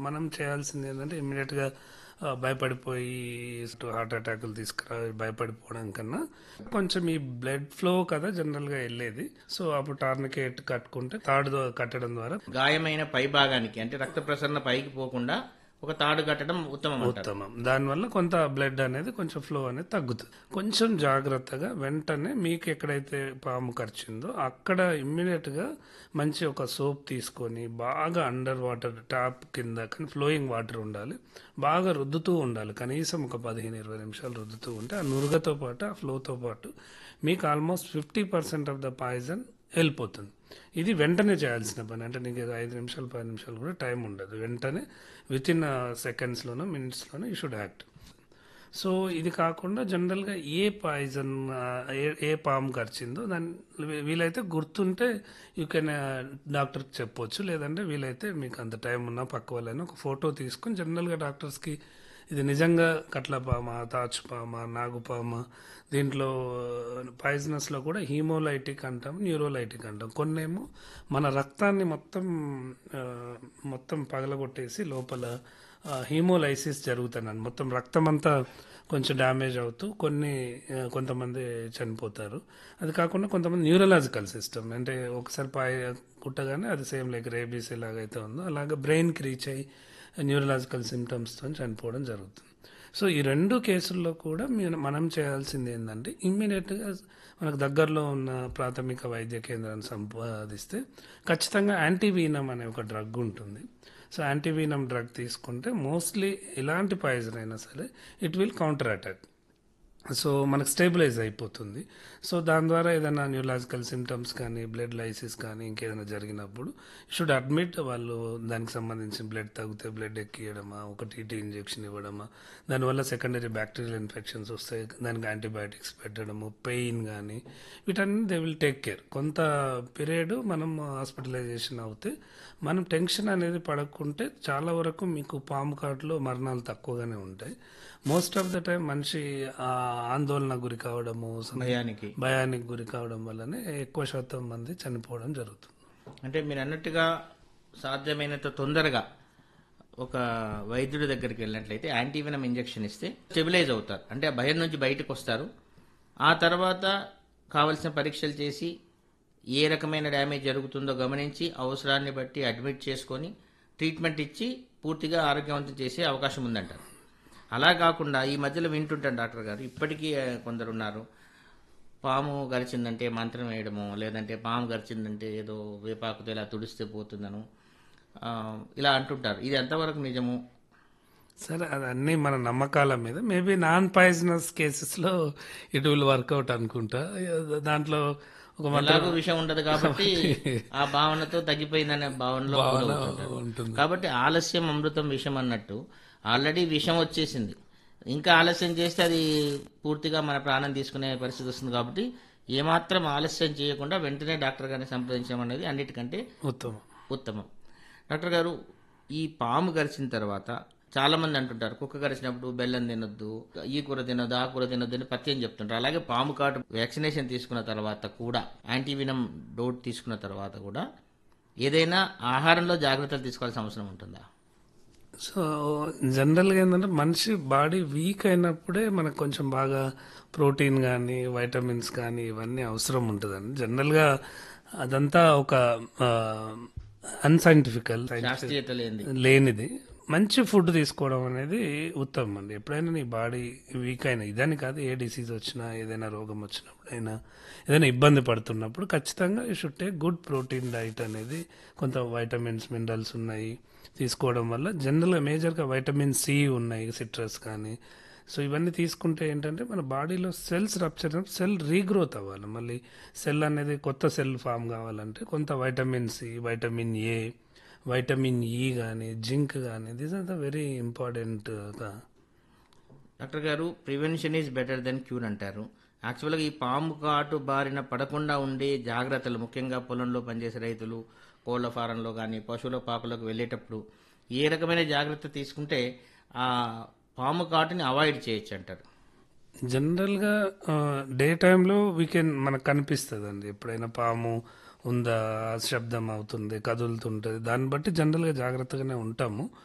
మనం చేయాల్సింది ఏంటంటే ఇమ్మీడియట్గా భయపడిపోయి హార్ట్ అటాకులు తీసుకురా భయపడిపోవడం కన్నా కొంచెం ఈ బ్లడ్ ఫ్లో కదా జనరల్గా వెళ్ళేది సో అప్పుడు టార్నికేట్ కట్టుకుంటే తాడు కట్టడం ద్వారా గాయమైన పై భాగానికి అంటే రక్త ప్రసరణ పైకి పోకుండా ఒక తాడు కట్టడం ఉత్తమం అంటారు ఉత్తమం దానివల్ల కొంత బ్లడ్ అనేది కొంచెం ఫ్లో అనేది తగ్గుతుంది కొంచెం జాగ్రత్తగా వెంటనే మీకు ఎక్కడైతే పాము కరిచిందో అక్కడ ఇమ్మీడియట్ గా మంచి ఒక సోప్ తీసుకొని బాగా అండర్ వాటర్ ట్యాప్ కింద కానీ ఫ్లోయింగ్ వాటర్ ఉండాలి బాగా రుద్దుతూ ఉండాలి కనీసం ఒక పదిహేను ఇరవై నిమిషాలు రుద్దుతూ ఉంటే ఆ నురుగతో పాటు ఆ ఫ్లోతో పాటు మీకు almost fifty percent of the poison వెళ్ళిపోతుంది ఇది వెంటనే చేయాల్సిన పని అంటే నీకు ఏదో ఐదు నిమిషాలు పది నిమిషాలు కూడా టైం ఉండదు వెంటనే విత్ ఇన్ సెకండ్స్లోనో మినిట్స్లోనో యూ షుడ్ యాక్ట్ సో ఇది కాకుండా జనరల్గా ఏ పాయిజన్ ఏ ఏ పాము కరిచిందో దాన్ని వీలైతే గుర్తుంటే యూ కెన్ డాక్టర్కి చెప్పొచ్చు లేదంటే వీలైతే మీకు అంత టైం ఉన్నా పక్క వాళ్ళైనా ఒక ఫోటో తీసుకొని జనరల్గా డాక్టర్స్కి ఇది నిజంగా కట్లపామ తాచుపామ నాగుపామ దీంట్లో పాయిజనస్లో కూడా హీమోలైటిక్ అంటాం న్యూరోలైటిక్ అంటాం కొన్నేమో మన రక్తాన్ని మొత్తం ఆ, మొత్తం పగలగొట్టేసి లోపల హీమోలైసిస్ జరుగుతున్నాను మొత్తం రక్తం అంతా కొంచెం డ్యామేజ్ అవుతూ కొన్ని ఆ, కొంతమంది చనిపోతారు అది కాకుండా కొంతమంది న్యూరలాజికల్ సిస్టమ్ అంటే ఒకసారి పాయ కుట్టగానే అది సేమ్ లైక్ రేబీస్ ఎలాగైతే ఉందో అలాగే బ్రెయిన్కి రీచ్ అయ్యి న్యూరలాజికల్ సిమ్టమ్స్తో చనిపోవడం జరుగుతుంది సో ఈ రెండు కేసుల్లో కూడా మీరు మనం చేయాల్సింది ఏంటంటే ఇమ్మీడియట్గా మనకు దగ్గరలో ఉన్న ప్రాథమిక వైద్య కేంద్రాన్ని సంపాదిస్తే ఖచ్చితంగా యాంటీవీనం అనే ఒక డ్రగ్ ఉంటుంది సో యాంటీవీనం డ్రగ్ తీసుకుంటే మోస్ట్లీ ఎలాంటి పాయిజన్ అయినా సరే it will counter attack so మనకు స్టేబిలైజ్ అయిపోతుంది సో దాని ద్వారా ఏదైనా న్యూలాజికల్ సిమ్టమ్స్ కానీ బ్లడ్ లైసిస్ కానీ ఇంకేదైనా జరిగినప్పుడు షుడ్ అడ్మిట్ వాళ్ళు దానికి సంబంధించిన బ్లడ్ తగ్గితే బ్లడ్ ఎక్కియడమా ఒక టీటీ ఇంజెక్షన్ ఇవ్వడమా దానివల్ల సెకండరీ బ్యాక్టీరియల్ ఇన్ఫెక్షన్స్ వస్తాయి దానికి యాంటీబయాటిక్స్ పెట్టడము పెయిన్ కానీ వీటన్ని దే విల్ టేక్ కేర్ కొంత పీరియడ్ మనం హాస్పిటలైజేషన్ అవుతే మనం టెన్షన్ అనేది పడకుంటే చాలా వరకు మీకు పాము కాటులో మరణాలు తక్కువగానే ఉంటాయి మోస్ట్ ఆఫ్ ద టైం మనిషి ఆ ఆందోళన గురి కావడము భయానికి భయానికి గురి కావడం వల్లనే ఎక్కువ శాతం మంది చనిపోవడం జరుగుతుంది అంటే మీరు అన్నట్టుగా సాధ్యమైనంత తొందరగా ఒక వైద్యుడి దగ్గరికి వెళ్ళినట్లయితే యాంటీవెనమ్ ఇంజెక్షన్ ఇస్తే స్టెబిలైజ్ అవుతారు అంటే ఆ భయం నుంచి బయటకు వస్తారు ఆ తర్వాత కావలసిన పరీక్షలు చేసి ఏ రకమైన డ్యామేజ్ జరుగుతుందో గమనించి అవసరాన్ని బట్టి అడ్మిట్ చేసుకొని ట్రీట్మెంట్ ఇచ్చి పూర్తిగా ఆరోగ్యవంతం చేసే అవకాశం ఉందంటారు అలా కాకుండా ఈ మధ్యలో వింటుంటాను డాక్టర్ గారు ఇప్పటికీ ఆ, కొందరు ఉన్నారు పాము గరిచిందంటే మంత్రం వేయడము లేదంటే పాము గరిచిందంటే ఏదో వేపాకుతో ఇలా తుడిస్తే పోతుందను ఆ, ఇలా అంటుంటారు ఇది ఎంతవరకు నిజము సరే అది అన్ని మన నమ్మకాల మీద మేబీ నాన్ పాయిజనస్ కేసెస్లో ఇట్ విల్ వర్కౌట్ అనుకుంటా దాంట్లో ఒక మంత్రం ఎలాగో విషయం ఉండదు కాబట్టి ఆ భావనతో తగ్గిపోయిందనే భావనలో గురవుతుంటారు. ఉంటుంది కాబట్టి ఆలస్యం అమృతం విషం అన్నట్టు ఆల్రెడీ విషం వచ్చేసింది ఇంకా ఆలస్యం చేస్తే అది పూర్తిగా మన ప్రాణం తీసుకునే పరిస్థితి వస్తుంది కాబట్టి ఏమాత్రం ఆలస్యం చేయకుండా వెంటనే డాక్టర్ గారిని సంప్రదించడం అనేది అన్నిటికంటే ఉత్తమం ఉత్తమం డాక్టర్ గారు ఈ పాము గరిచిన తర్వాత చాలా మంది అంటుంటారు కుక్క గరిచినప్పుడు బెల్లం తినొద్దు ఈ కూర తినొద్దు ఆ కూర తినొద్దు అని పత్యం చెప్తుంటారు అలాగే పాము కాటు వ్యాక్సినేషన్ తీసుకున్న తర్వాత కూడా యాంటీవినం డోట్ తీసుకున్న తర్వాత కూడా ఏదైనా ఆహారంలో జాగ్రత్తలు తీసుకోవాల్సిన అవసరం ఉంటుందా సో జనరల్గా ఏంటంటే మనిషి బాడీ వీక్ అయినప్పుడే మనకు కొంచెం బాగా ప్రోటీన్ కానీ వైటమిన్స్ కానీ ఇవన్నీ అవసరం ఉంటుందండి జనరల్గా అదంతా ఒక అన్సైంటిఫికల్ శాస్త్రీయత లేనిది లేనిది మంచి ఫుడ్ తీసుకోవడం అనేది ఉత్తమం అండి ఎప్పుడైనా నీ బాడీ వీక్ అయినా ఇదని కాదు ఏ డిసీజ్ వచ్చినా ఏదైనా రోగం వచ్చినప్పుడు అయినా ఏదైనా ఇబ్బంది పడుతున్నప్పుడు ఖచ్చితంగా you should take good protein diet అనేది కొంత వైటమిన్స్ మినరల్స్ ఉన్నాయి తీసుకోవడం వల్ల జనరల్గా మేజర్గా వైటమిన్ సి ఉన్నాయి సిట్రస్ కానీ సో ఇవన్నీ తీసుకుంటే ఏంటంటే మన బాడీలో సెల్స్ రప్చర్ సెల్ రీగ్రోత్ అవ్వాలి మళ్ళీ సెల్ అనేది కొత్త సెల్ ఫామ్ కావాలంటే కొంత vitamin C vitamin A vitamin E కానీ జింక్ కానీ this are the very important doctor గారు prevention is better then cure అంటారు యాక్చువల్గా ఈ పాము కాటు బారిన పడకుండా ఉండే జాగ్రత్తలు ముఖ్యంగా పొలంలో పనిచేసే రైతులు కోళ్ల ఫారంలో కానీ పశువుల పాకలోకి వెళ్ళేటప్పుడు ఏ రకమైన జాగ్రత్త తీసుకుంటే ఆ పాము కాటుని అవాయిడ్ చేయొచ్చు అంటారు జనరల్గా డే టైంలో వీకెండ్ మనకు కనిపిస్తుంది అండి ఎప్పుడైనా పాము ఉందా శబ్దం అవుతుంది కదులుతుంటుంది దాన్ని బట్టి జనరల్గా జాగ్రత్తగానే ఉంటాము